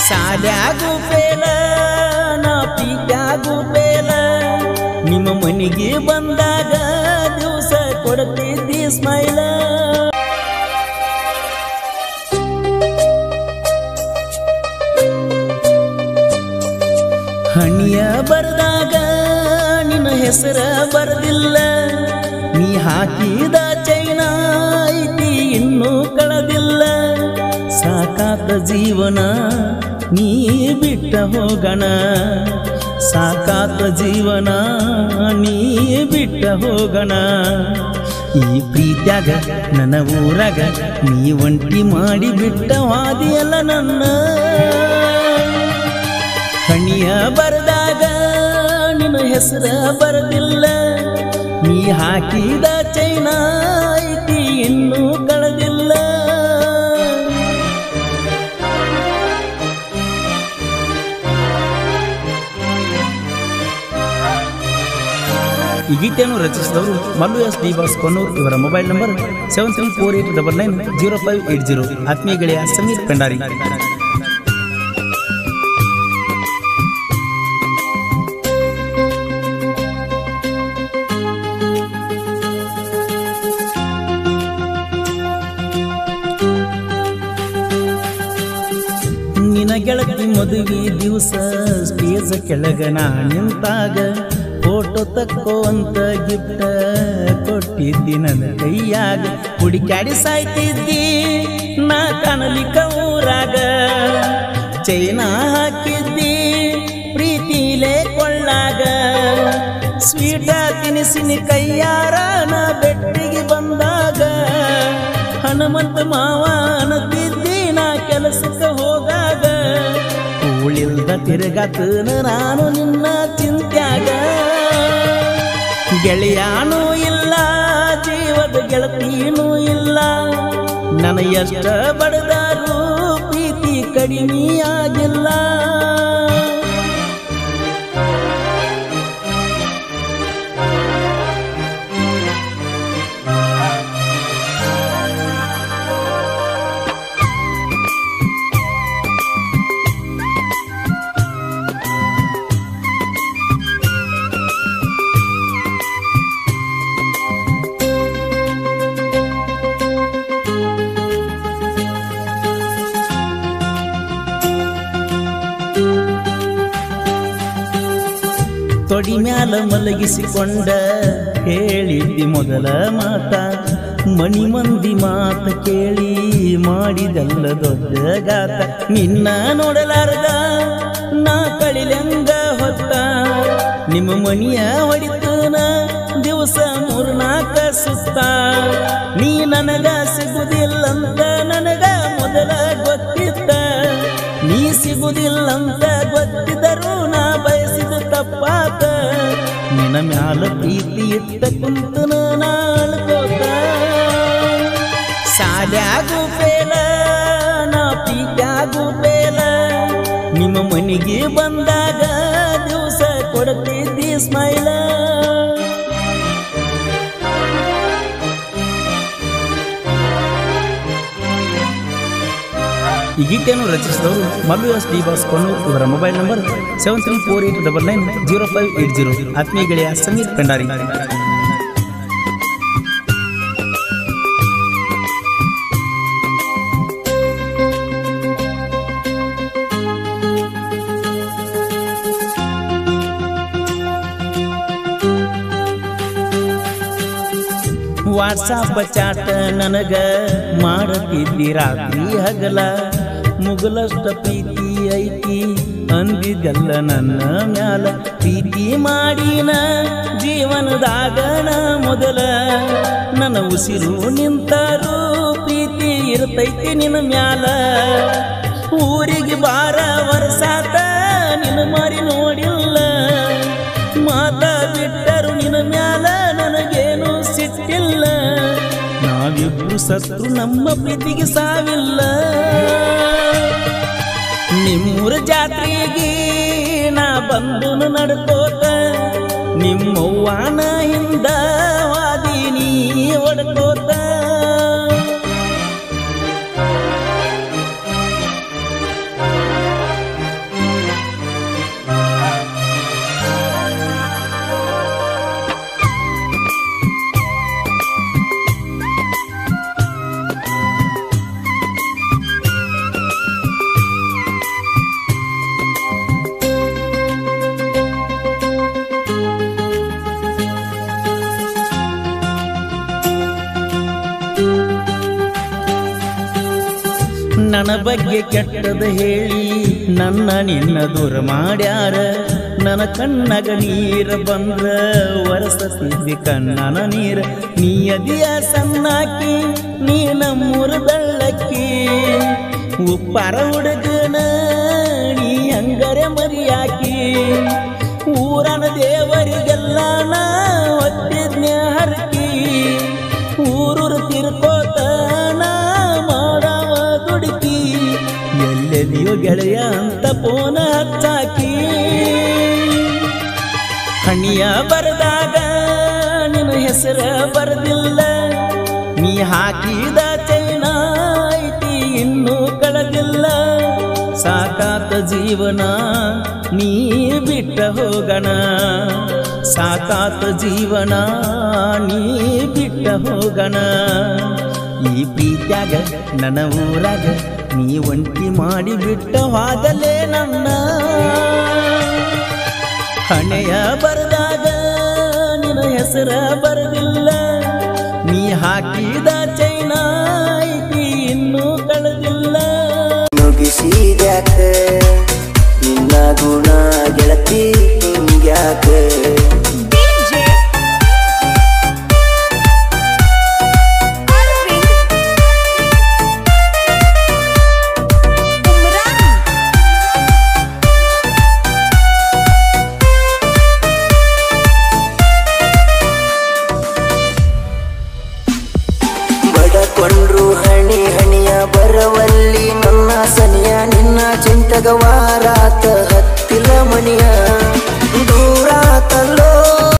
ಸಾಲ್ಯಾಗು ಪೇಲ ನಾ ಪೀಕ್ಯಾಗು ಪೇಲ ನಿಮ್ಮ ಮನೆಗೆ ಬಂದಾಗ ದಿವಸ ಕೊಡ್ತಿದ್ದಿ ಸ್ಮೈಲ ಹಣಿಯ ಬರ್ದಾಗ ನಿನ್ನ ಹೆಸರ ಬರದಿಲ್ಲ ನೀ ಹಾಕಿದ ಚೈನ ಐತಿ ಇನ್ನೂ ಕಳದಿಲ್ಲ ಸಾಕಾತ ಜೀವನ ನೀ ಬಿಟ್ಟ ಹೋಗಣ ಸಾಕಾತ ಜೀವನ ನೀ ಬಿಟ್ಟ ಹೋಗಣ ಈ ಪ್ರೀತ್ಯಾಗ ನನ್ನ ಊರಾಗ ನೀ ಒಂಟಿ ಮಾಡಿ ಬಿಟ್ಟ ವಾದಿಯಲ್ಲ ನನ್ನ ಹಣಿಯ ಬರದಾಗ ನಿನ್ನ ಹೆಸರ ಬರದಿಲ್ಲ ನೀ ಹಾಕಿದ ಚೈನ ಐತಿ ಇನ್ನೂ ಕಳೆದಿಲ್ಲ ಈ ಗೀತೆಯನ್ನು ರಚಿಸಿದವರು Mallu S D Boss Konnur ಇವರ mobile number seven three four eight double nine zero five eight zero ಆತ್ಮೀಯ ಗೆಳೆಯ ಸಮೀರ್ ಪೆಂಡಾರಿ ನಿನ ಗೆಳತಿ ಮದುವೆ ದಿವಸ ಸ್ಟೇಜ್ ಕೆಳಗ ನಾ ನಿಂತಾಗ ಫೋಟೋ ತಕ್ಕೋ ಅಂತ ಗಿಫ್ಟ ಕೊಟ್ಟಿದ್ದಿ ನನ್ನ ಕೈಯಾಗ ಹುಡುಕ್ಯಾಡಿ ಸಾಯ್ತಿದ್ದಿ ನಾ ಕಾಣಲಿಕ್ಕ ಊರಾಗ ಚೈನ ಹಾಕಿದ್ದಿ ಪ್ರೀತಿಲೇ ಕೊಳ್ಳಾಗ ಸ್ವೀಟ ತಿನಿಸಿನ ಕೈಯಾರ ನಾ ಬೆಟ್ಟಿಗೆ ಬಂದಾಗ ಹನುಮಂತ ಮಾವ ಅನ್ನತಿದ್ದಿ ನಾ ಕೆಲಸಕ್ಕೆ ಹೋಗಾಗ ಉಳಿಲ್ದ ತಿರುಗತನ ನಾನು ನಿನ್ನ ಚಿಂತ್ಯಾಗ ಗೆಳೆಯಾನೂ ಇಲ್ಲ ಜೀವದ ಗೆಳತಿನೂ ಇಲ್ಲ ನನ್ನ ಎಷ್ಟ ಬಡದಾರು ಪ್ರೀತಿ ಕಡಿಮೆಯಾಗಿಲ್ಲ ತೊಡಿ ಮ್ಯಾಲ ಮಲಗಿಸಿಕೊಂಡ ಹೇಳಿದ್ದಿ ಮೊದಲ ಮಾತ ಮಣಿ ಮಂದಿ ಮಾತ ಕೇಳಿ ಮಾಡಿದಲ್ಲ ದೊಡ್ಡ ಗಾತ ನಿನ್ನ ನೋಡಲಾರ್ದ ನಾ ಕಳಿಲೆಂಗ ಹೊತ್ತ ನಿಮ್ಮ ಮನಿಯ ಹೊಡಿತನ ದಿವಸ ಮೂರ್ನಾಕ ಸುತ್ತ ನೀ ನನಗ ಸಿಗುದಿಲ್ಲಂತ ನನಗ ಮೊದಲ ಗೊತ್ತಿತ್ತ ನೀ ಸಿಗುದಿಲ್ಲಂತ ಗೊತ್ತಿದ್ದರೂ ನಾ ಬಯಸಿದ ತಪ್ಪಾತ ನಿನ್ನ ಮ್ಯಾಲ ಪ್ರೀತಿ ಇಟ್ಟ ಕುಂತನ ನಾಳ್ಕೋತ ಸಾಲ್ಯಾಗು ಪೇಲ ನಾ ಪೀಕ್ಯಾಗು ಪೇಲ ನಿಮ್ಮ ಮನೆಗೆ ಬಂದಾಗ ದಿವಸ ಕೊಡ್ತಿದ್ದಿ ಸ್ಮೈಲ ಈ ಗೀತೆಯನ್ನು ರಚಿಸಿದವರು Mallu S D Boss Konnur ಇವರ mobile number seven three four eight double nine zero five eight zero ಆತ್ಮೀಯ ಗೆಳೆಯ ಸಮೀರ್ ಪೆಂಡಾರಿ ವಾಟ್ಸಾಪ್ ಚಾಟ ನನಗ ಮಾಡತಿದ್ದಿ ರಾತ್ರಿ ಹಗಲ ಮುಗಲಷ್ಟ ಪ್ರೀತಿ ಐತಿ ಅಂದಿದ್ದಲ್ಲ ನನ್ನ ಮ್ಯಾಲ ಪ್ರೀತಿ ಮಾಡಿನ ಜೀವನದಾಗನ ಮೊದಲ ನನ್ನ ಉಸಿರು ನಿಂತರೂ ಪ್ರೀತಿ ಇರ್ತೈತಿ ನಿನ್ನ ಮ್ಯಾಲ ಊರಿಗೆ ಬಾರ ವರ್ಷಾತ ನಿನ್ನ ಮಾರಿ ನೋಡಿಲ್ಲ ಮಾತ ಬಿಟ್ಟರು ನಿನ್ನ ಮ್ಯಾಲ ನನಗೇನು ಸಿಟ್ಟಿಲ್ಲ ನಾವಿಬ್ರು ಸತ್ರು ನಮ್ಮ ಪ್ರೀತಿಗೆ ಸಾವಿಲ್ಲ ನಿಮ್ಮೂರ ಜಾತ್ರೆಗೆ ನಾ ಬಂದು ನಡ್ಕೋತ ನಿಮ್ಮವ್ವನ ಹಿಂದ ವಾದಿನಿ ಹೊಡ್ಕೋತ ನನ್ನ ಬಗ್ಗೆ ಕೆಟ್ಟದ ಹೇಳಿ ನನ್ನ ನಿನ್ನ ದೂರ ಮಾಡ್ಯಾರ ನನ್ನ ಕಣ್ಣಗ ನೀರ ಬಂದ್ರ ವರಸತಿದ್ದಿ ಕಣ್ಣನ ನೀರ ನೀ ಅದಿಯ ಸಣ್ಣಾಕಿ ನೀ ನಮ್ಮೂರ ಬೆಳ್ಳಕ್ಕಿ ಉಪ್ಪಾರ ಹುಡುಗನ ನೀ ಹಂಗರೆ ಮರಿಯಾಕಿ ಊರನ ದೇವರಿಗೆಲ್ಲ ನಾ ಒತ್ತಿದ್ನೆ ಹರಕಿ ಊರೂರು ತಿರ್ಕೋತ ನಾ ಮಾಡವ ದುಡುಕಿ ಎಲ್ಲೆಲ್ಲಿಯೋ ಗೆಳೆಯ ಅಂತ ಪೋನ ಹಚ್ಚಾಕಿ ಹಣಿಯ ಬರೆದಾಗ ನಿನ್ನ ಹೆಸರ ಬರೆದಿಲ್ಲ ನೀ ಹಾಕಿದ ಚೈನ ಐತಿ ಇನ್ನೂ ಕಳೆದಿಲ್ಲ ಸಾಕಾತ ಜೀವನ ನೀ ಬಿಟ್ಟ ಹೋಗಣ ಸಾಕಾತ ಜೀವನ ನೀ ಬಿಟ್ಟ ಹೋಗಣ ಈ ಪ್ರೀತ್ಯಾಗ ನನ್ನ ಊರಾಗ ನೀ ಒಂಟಿ ಮಾಡಿ ಬಿಟ್ಟ ಹೋದಲೇ ನನ್ನ ಹಣೆಯ ಬರೆದಾಗ ನಿನ್ನ ಹೆಸರ ಬರದಿಲ್ಲ ನೀ ಹಾಕಿದ ಚೈನ ಐತಿ ಇನ್ನೂ ಕಳೆದಿಲ್ಲ ನುಡಿಸಿದ್ಯಾಕ ನಿನ್ನ ಗುಣ ಗೆಳತಿ ಹಿಂಗ್ಯಾಕ DJ Arvind Umran ಬಡಕೊಂಡ್ರು ಹಣಿ ಹಣಿಯ ಬರವಲ್ಲಿ ನನ್ನ ಸನಿಯ ನಿನ್ನ ಚಿಂತಗವಾರಾತ